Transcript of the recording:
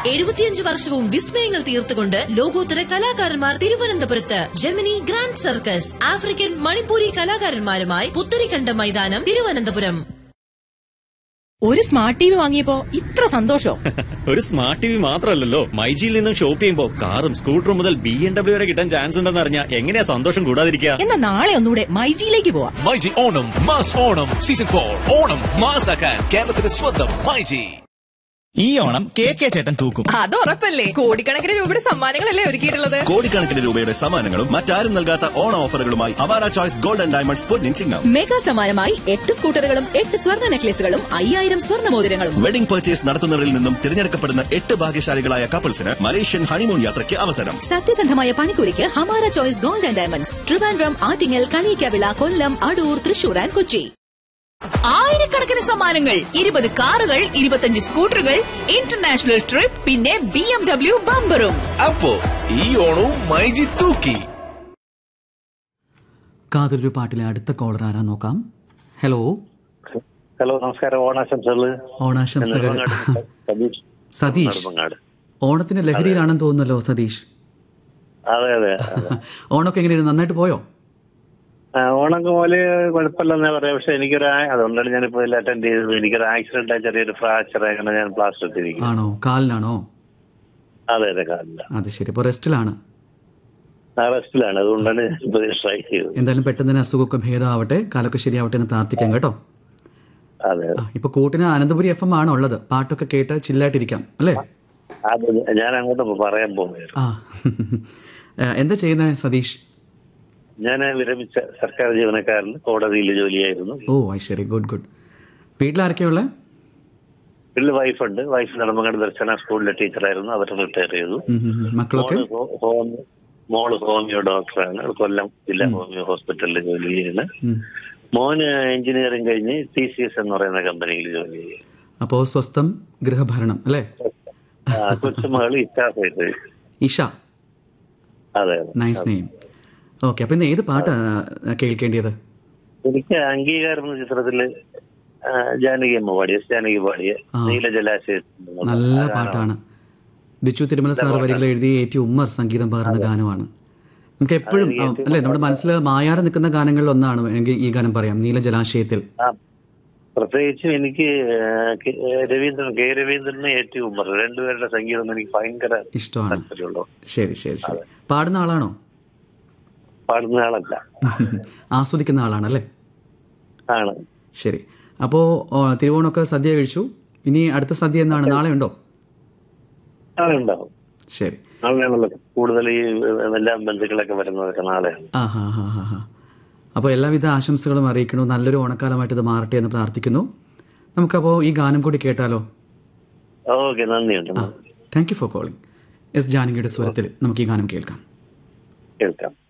എഴുപത്തിയഞ്ച് വർഷവും വിസ്മയങ്ങൾ തീർത്തുകൊണ്ട് ലോകോത്തര കലാകാരന്മാർ തിരുവനന്തപുരത്ത് Gemini grand circus African Manipuri കലാകാരന്മാരുമായി പുത്തരിക്കണ്ട മൈതാനം തിരുവനന്തപുരം ഒരു സ്മാർട്ട് ടി വി വാങ്ങിയപ്പോ ഇത്ര സന്തോഷം ഒരു സ്മാർട്ട് ടി വി മാത്രമല്ലല്ലോ മൈജിയിൽ നിന്നും ഷോപ്പ് ചെയ്യുമ്പോൾ കാറും സ്കൂട്ടറും മുതൽ ബി എം ഡബ്ല്യു വരെ കിട്ടാൻ ചാൻസ് ഉണ്ടെന്ന് അറിഞ്ഞാൽ എങ്ങനെയാ സന്തോഷം കൂടാതിരിക്കുക എന്നാ നാളെ ഒന്നുകൂടെ മൈജിയിലേക്ക് പോവാം myG Onam mass Onam season for Onam മാസാക്കാൻ കേരളത്തിന്റെ സ്വന്തം മൈജി ഈ ഓണം കെ കെ ചേട്ടൻ തൂക്കും അത് ഉറപ്പല്ലേ കോടിക്കണക്കിന് രൂപയുടെ സമ്മാനങ്ങളല്ലേ ഒരുക്കിയിട്ടുള്ളത് കോടിക്കണക്കിന് രൂപയുടെ സമ്മാനങ്ങളും മറ്റാരും നൽകാത്ത ഓണ ഓഫറുകളുമായി അവാര ചോയ്സ് ഗോൾഡ് ആൻഡ് ഡയമണ്ട്സ് പൊന്നിൻ ചിങ്ങം മെഗാ സമ്മാനമായി എട്ട് സ്കൂട്ടറുകളും എട്ട് സ്വർണ്ണ നെക്ലേസുകളും അയ്യായിരം സ്വർണ്ണ മോതിരങ്ങളും വെഡിംഗ് പർച്ചേസ് നടത്തുന്നവരിൽ നിന്നും തിരഞ്ഞെടുക്കപ്പെടുന്ന എട്ട് ഭാഗ്യശാലികളായ കപ്പിൾസിന് മലേഷ്യൻ ഹണിമൂൺ യാത്രയ്ക്ക് അവസരം സത്യസന്ധമായ പണിക്കൂലിക്ക് Hamara choice gold and diamonds Trivandrum Attingal Kaniyikkavila Kollam Adoor Thrissur and Kochi ആയിരക്കണക്കിന് സമ്മാനങ്ങൾ ഇരുപത് കാറുകൾ ഇരുപത്തഞ്ച് സ്കൂട്ടറുകൾ ഇന്റർനാഷണൽ ട്രിപ്പ് പിന്നെ ബി എം ഡബ്ല്യു ബമ്പറും അപ്പോ ഈ ഓണവും മൈജി തൂക്കി കാതൊരു പാട്ടിലെ അടുത്ത കോളർ ആരാ നോക്കാം ഹലോ ഹലോ നമസ്കാരം ഓണാശംസകൾ ഓണാശംസകൾ സതീഷ് സതീഷ് നെടുമങ്ങാട് ഓണത്തിന്റെ ലഹരിയിലാണെന്ന് തോന്നുന്നല്ലോ സതീഷ് അതെ അതെ ഓണൊക്കെ എങ്ങനെയായിരുന്നു നന്നായിട്ട് പോയോ ആ, ഓണൊക്കെ പോലെ കുഴപ്പമില്ലെന്നാ പറയാം പക്ഷെ എനിക്കൊരു ആ- അതുകൊണ്ടാണ് ഞാനിപ്പോ ഇതിൽ അറ്റൻഡ് ചെയ്തത് എനിക്കൊരു ആക്സിഡന്റ് ആയി ചെറിയൊരു ഫ്രാക്ചർ അങ്ങനെ ഞാൻ പ്ലാസ്റ്റർ ഇട്ടിരിക്കും ആണോ കാലിനാണോ അതെ അതെ കാലില്ല അത് ശരി ഇപ്പോൾ റെസ്റ്റിലാണ് ആ റെസ്റ്റിലാണ് അതുകൊണ്ടാണ് ഞാൻ ഇപ്പൊ ട്രൈ ചെയ്തത് എന്തായാലും പെട്ടെന്ന് തന്നെ അസുഖമൊക്കെ ഭേദമാവട്ടെ കാലൊക്കെ ശരിയാവട്ടെ എന്ന് പ്രാർത്ഥിക്കാം കേട്ടോ അതെ ആ, ഇപ്പൊ കൂട്ടിന് അനന്തപുരി എഫ് എം ആണ് ഉള്ളത് പാട്ടൊക്കെ കേട്ട് ചില്ലായിട്ടിരിക്കാം അല്ലേ അത് ഞാൻ അങ്ങോട്ട് ഇപ്പൊ പറയാൻ പോകുന്നത് ആ ആ, എന്താ ചെയ്യുന്നത് സതീഷ് ഞാൻ വിരമിച്ച സർക്കാർ ജീവനക്കാരൻ കോടതിയിൽ ജോലിയായിരുന്നു ഓ ഐ ശരി ഗുഡ് ഗുഡ് വീട്ടിലാരൊക്കെയുള്ള വീട്ടിൽ വൈഫുണ്ട് വൈഫ് നെടുമങ്ങാട് ദർശന സ്കൂളിലെ ടീച്ചറായിരുന്നു അവർ റിട്ടയർ ചെയ്തു മക്കളൊക്കെ മോള് ഹോ- ഹോം- മോള് ഹോമിയോ ഡോക്ടറാണ് കൊല്ലം ജില്ലാ ഹോമിയോ ഹോസ്പിറ്റലിൽ ജോലി ചെയ്യുന്നത് ഉം. മോന് എഞ്ചിനീയറിംഗ് കഴിഞ്ഞ് ടി സി എസ് എന്ന് പറയുന്ന കമ്പനിയിൽ ജോലി ചെയ്യും അപ്പോ സ്വസ്ഥം ഗൃഹഭരണം അല്ലേ ആ, കൊച്ചുമകൾ ഇറ്റാഫായിട്ട് ഇഷ അതെ നൈസ് നെയിം ഓക്കെ അപ്പൊ ഇന്ന് ഏത് പാട്ടാ ആ, കേൾക്കേണ്ടിയത് എനിക്ക് അംഗീകാരം എന്ന ചിത്രത്തില് ആ, ജാനകി അമ്മ പാടിയ എസ് ജാനകി പാടിയ ആ. നീല ജലാശയം നല്ല പാട്ടാണ് ബിച്ചു തിരുമല സാർ വരികൾ എഴുതി എ ടി ഉമ്മർ സംഗീതം പകർന്ന ഗാനമാണ് നമുക്ക് എപ്പോഴും ആ, അല്ലേ നമ്മുടെ മനസ്സിൽ മായാതെ നിൽക്കുന്ന ഗാനങ്ങളിൽ ഒന്നാണ് എനിക്ക് ഈ ഗാനം പറയാം നീല ജലാശയത്തിൽ ആ, പ്രത്യേകിച്ചും എനിക്ക് ആ, കെ- രവീന്ദ്രൻ കെ രവീന്ദ്രനും എ ടി ഉമ്മർ രണ്ടുപേരുടെ സംഗീതം എനിക്ക് ഭയങ്കര ഇഷ്ടമാണ് താല്പര്യമുള്ളൂ ശരി ശരി ശരി പാടുന്ന ആളാണോ പാടുന്ന ആളല്ല ആസ്വദിക്കുന്ന ആളാണല്ലേ ആണ് ശരി അപ്പോൾ തിരുവോണമൊക്കെ സദ്യ കഴിച്ചു ഇനി അടുത്ത സദ്യ എന്നാണ് നാളെ ഉണ്ടോ നാളെ ഉണ്ടാവും ശരി നാളെയാണല്ലോ കൂടുതൽ ഈ എല്ലാ ബന്ധുക്കളൊക്കെ വരുന്നതൊക്കെ നാളെയാണ് ആ ഹാ ഹാ ഹാ ഹാ അപ്പോൾ എല്ലാവിധ ആശംസകളും അറിയിക്കണു നല്ലൊരു ഓണക്കാലമായിട്ട് ഇത് മാറട്ടെ എന്ന് പ്രാർത്ഥിക്കുന്നു നമുക്കപ്പോൾ ഈ ഗാനം കൂടി കേട്ടാലോ ഓക്കെ നന്ദിയുണ്ട് thank you for calling S ജാനകിയുടെ സ്വരത്തിൽ നമുക്ക് ഈ ഗാനം കേൾക്കാം കേൾക്കാം